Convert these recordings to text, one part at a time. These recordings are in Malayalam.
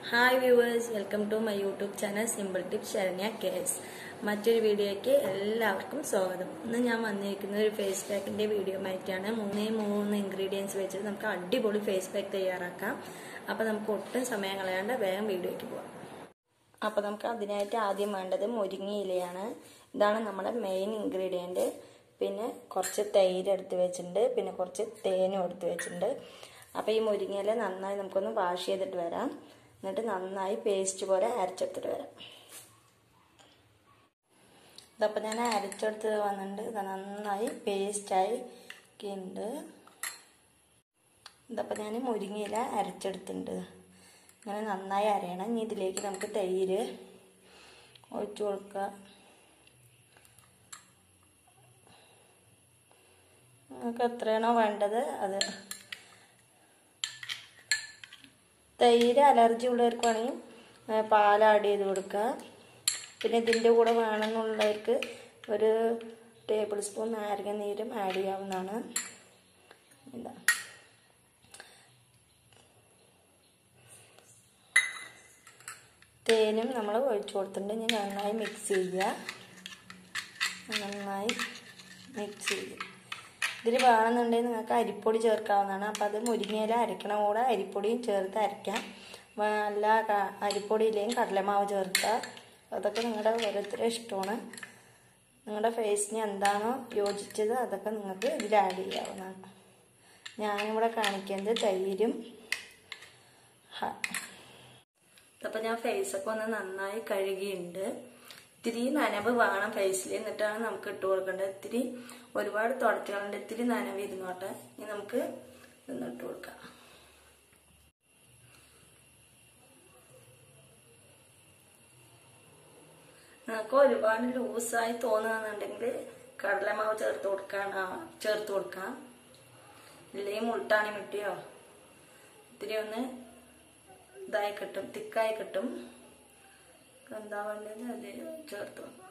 hi viewers welcome to my YouTube channel simple tip Saranya കേസ് മറ്റൊരു വീഡിയോയ്ക്ക് എല്ലാവർക്കും സ്വാഗതം ഇന്ന് ഞാൻ വന്നിരിക്കുന്ന ഒരു ഫേസ് പാക്കിന്റെ വീഡിയോ ആയിട്ടാണ് മൂന്നേ മൂന്ന് ഇൻഗ്രീഡിയൻസ് വെച്ചിട്ട് നമുക്ക് അടിപൊളി ഫേസ് പാക്ക് തയ്യാറാക്കാം അപ്പോൾ നമുക്ക് ഒട്ടും സമയം കളയാണ്ട് വേഗം വീഡിയോയ്ക്ക് പോവാം അപ്പോൾ നമുക്ക് അതിനായിട്ട് ആദ്യം വേണ്ടത് മുരിങ്ങയിലയാണ് ഇതാണ് നമ്മുടെ മെയിൻ ഇൻഗ്രീഡിയൻറ്റ് പിന്നെ കുറച്ച് തൈര് എടുത്ത് വെച്ചിട്ടുണ്ട് പിന്നെ കുറച്ച് തേനും എടുത്ത് വെച്ചിട്ടുണ്ട് അപ്പോൾ ഈ മുരിങ്ങയില നന്നായി നമുക്കൊന്ന് വാഷ് ചെയ്തിട്ട് വരാം എന്നിട്ട് നന്നായി പേസ്റ്റ് പോലെ അരച്ചെടുത്തിട്ട് വരാം ഇതപ്പോൾ ഞാൻ അരച്ചെടുത്ത് വന്നിട്ടുണ്ട് ഇത് നന്നായി പേസ്റ്റായി ഉണ്ട് ഇതപ്പോൾ ഞാൻ മുരിങ്ങയില അരച്ചെടുത്തിട്ടുണ്ട് ഇങ്ങനെ നന്നായി അരയണം ഇനി ഇതിലേക്ക് നമുക്ക് തൈര് ഒഴിച്ചു കൊടുക്കുക നമുക്ക് എത്രയാണോ വേണ്ടത് അത് തൈര് അലർജി ഉള്ളവർക്ക് വേണമെങ്കിൽ പാൽ ആഡ് ചെയ്ത് കൊടുക്കുക പിന്നെ ഇതിൻ്റെ കൂടെ വേണമെന്നുള്ളവർക്ക് ഒരു ടേബിൾ സ്പൂൺ നാരങ്ങ നീരും ആഡ് ചെയ്യാവുന്നതാണ് ഇതാ തേനും നമ്മൾ ഒഴിച്ചു കൊടുത്തിട്ടുണ്ട് ഇനി നന്നായി മിക്സ് ചെയ്യുക നന്നായി മിക്സ് ചെയ്യുക ഇതിൽ വേണമെന്നുണ്ടെങ്കിൽ നിങ്ങൾക്ക് അരിപ്പൊടി ചേർക്കാവുന്നതാണ് അപ്പോൾ അത് മുരിങ്ങയില അരക്കണ കൂടെ അരിപ്പൊടിയും ചേർത്ത് അരയ്ക്കാം അല്ല അരിപ്പൊടി ഇല്ലെങ്കിൽ കടലമാവ് ചേർക്കുക അതൊക്കെ നിങ്ങളുടെ ഓരോരുത്തരുടെ ഇഷ്ടമാണ് നിങ്ങളുടെ ഫേസിന് എന്താണോ യോജിച്ചത് അതൊക്കെ നിങ്ങൾക്ക് ഇതിൽ ആഡ് ചെയ്യാവുന്നതാണ് ഞാനിവിടെ കാണിക്കുന്നത് തൈരും അപ്പോൾ ഞാൻ ഫേസൊക്കെ ഒന്ന് നന്നായി കഴുകിയിട്ടുണ്ട് ഇത്തിരി നനവ് വേണം ഫേസിൽ എന്നിട്ടാണ് നമുക്ക് ഇട്ട് കൊടുക്കേണ്ടത് ഇത്തിരി ഒരുപാട് തുടച്ചുകളുണ്ട് ഇത്തിരി നനവ് ഇരുന്നോട്ടെ ഇനി നമുക്ക് ഇന്ന് ഇട്ട് കൊടുക്കാം നമുക്ക് ഒരുപാട് ലൂസായി തോന്നുകയാണെന്നുണ്ടെങ്കിൽ കടലമാവ് ചേർത്ത് കൊടുക്കാൻ ചേർത്ത് കൊടുക്കാം ഇല്ലെങ്കിൽ മുൾട്ടാണി മിട്ടിയോ ഇത്തിരി ഒന്ന് ഇതായി കിട്ടും തിക്കായി കിട്ടും എന്താ വേണ്ടത് അത് ചേർത്ത് കൊടുക്കാം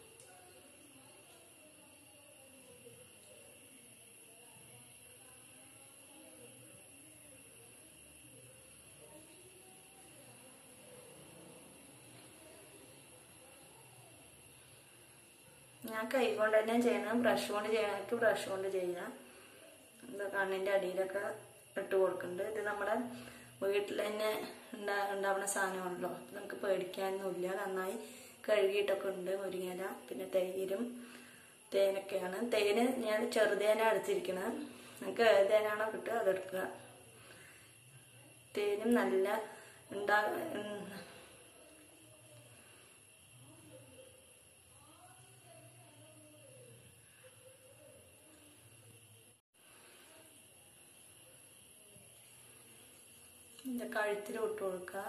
ഞാൻ കൈ കൊണ്ട് തന്നെ ചെയ്യണം ബ്രഷ് കൊണ്ട് ചെയ്യണമെങ്കിൽ ബ്രഷ് കൊണ്ട് ചെയ്യാം എന്താ കണ്ണിൻ്റെ അടിയിലൊക്കെ ഇട്ട് കൊടുക്കുന്നുണ്ട് ഇത് നമ്മുടെ വീട്ടിൽ തന്നെ ഉണ്ടാ ഉണ്ടാവുന്ന സാധനമാണല്ലോ നമുക്ക് പേടിക്കാനൊന്നുമില്ല നന്നായി കഴുകിയിട്ടൊക്കെ ഉണ്ട് മുരിങ്ങയില പിന്നെ തൈരും തേനൊക്കെയാണ് തേന് ഞാൻ ചെറുതേന എടുത്തിരിക്കുന്നത് നിങ്ങൾക്ക് ഏത് തേനാണോ കിട്ടുക അതെടുക്കുക തേനും നല്ല ഉണ്ടാ ഇതിൻ്റെ കഴുത്തിൽ ഇട്ട് കൊടുക്കുക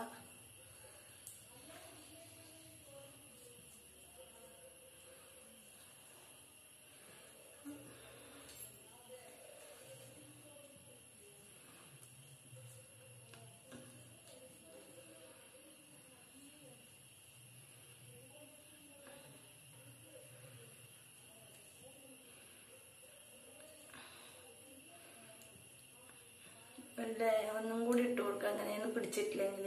വല്ല ഒന്നും കൂടി ഇട്ട് കൊടുക്കുക അങ്ങനെയൊന്നും പിടിച്ചിട്ടില്ലെങ്കിൽ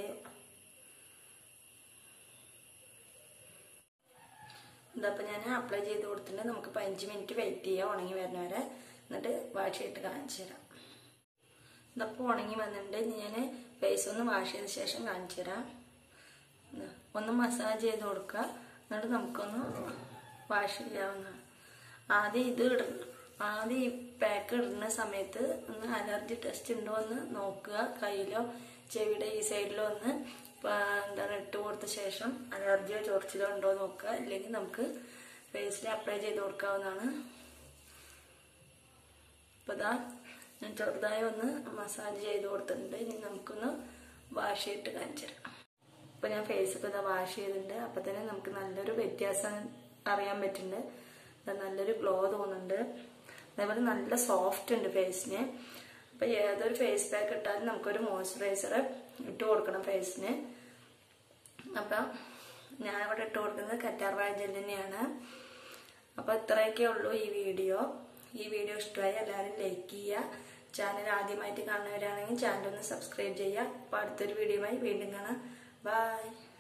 ഇതപ്പോൾ ഞാൻ അപ്ലൈ ചെയ്ത് കൊടുത്തിട്ടുണ്ട് നമുക്ക് പതിനഞ്ച് മിനിറ്റ് വെയിറ്റ് ചെയ്യാം ഉണങ്ങി വരുന്ന വരെ എന്നിട്ട് വാഷ് ചെയ്തിട്ട് കാണിച്ചു തരാം ഇതപ്പോൾ ഉണങ്ങി വന്നിട്ടുണ്ട് ഞാൻ ഫേസ് ഒന്ന് വാഷ് ചെയ്ത ശേഷം കാണിച്ചു തരാം ഒന്ന് മസാജ് ചെയ്ത് കൊടുക്കുക എന്നിട്ട് നമുക്കൊന്ന് വാഷ് ചെയ്യാവുന്നതാണ് ആദ്യം ഇത് ഇടണം ആദ്യം ഈ പാക്ക് ഇടുന്ന സമയത്ത് ഒന്ന് അലർജി ടെസ്റ്റ് ഉണ്ടോ എന്ന് നോക്കുക കയ്യിലോ ചെവിയുടെ ഈ സൈഡിലോ ഒന്ന് എന്താണ് ഇട്ട് കൊടുത്ത ശേഷം അലർജിയോ ചൊറിച്ചിലോ ഉണ്ടോ നോക്കുക ഇല്ലെങ്കിൽ നമുക്ക് ഫേസിൽ അപ്ലൈ ചെയ്ത് കൊടുക്കാവുന്നതാണ് ഇപ്പോൾ ഇതാ ഞാൻ ചെറുതായി ഒന്ന് മസാജ് ചെയ്ത് കൊടുത്തിട്ടുണ്ട് ഇനി നമുക്കൊന്ന് വാഷ് ചെയ്തിട്ട് കാണിച്ചു തരാം ഇപ്പോൾ ഞാൻ ഫേസൊക്കെ ഇതാ വാഷ് ചെയ്തിട്ടുണ്ട് അപ്പോൾ തന്നെ നമുക്ക് നല്ലൊരു വ്യത്യാസം അറിയാൻ പറ്റുന്നുണ്ട് നല്ലൊരു ഗ്ലോ തോന്നുന്നുണ്ട് അതേപോലെ നല്ല സോഫ്റ്റ് ഉണ്ട് ഫേസിന് അപ്പൊ ഏതൊരു ഫേസ് പാക്ക് ഇട്ടാലും നമുക്കൊരു മോയ്സ്ചറൈസർ ഇട്ട് കൊടുക്കണം ഫേസിന് അപ്പൊ ഞാനിവിടെ ഇട്ട് കൊടുക്കുന്നത് കറ്റാർവാഴ ജെൽ തന്നെയാണ് അപ്പൊ ഇത്രയൊക്കെ ഉള്ളൂ ഈ വീഡിയോ ഈ വീഡിയോ ഇഷ്ടമായി എല്ലാവരും ലൈക്ക് ചെയ്യുക ചാനൽ ആദ്യമായിട്ട് കാണുന്നവരാണെങ്കിൽ ചാനൽ ഒന്ന് സബ്സ്ക്രൈബ് ചെയ്യുക അപ്പോൾ അടുത്തൊരു വീഡിയോയുമായി വീണ്ടും കാണാം ബൈ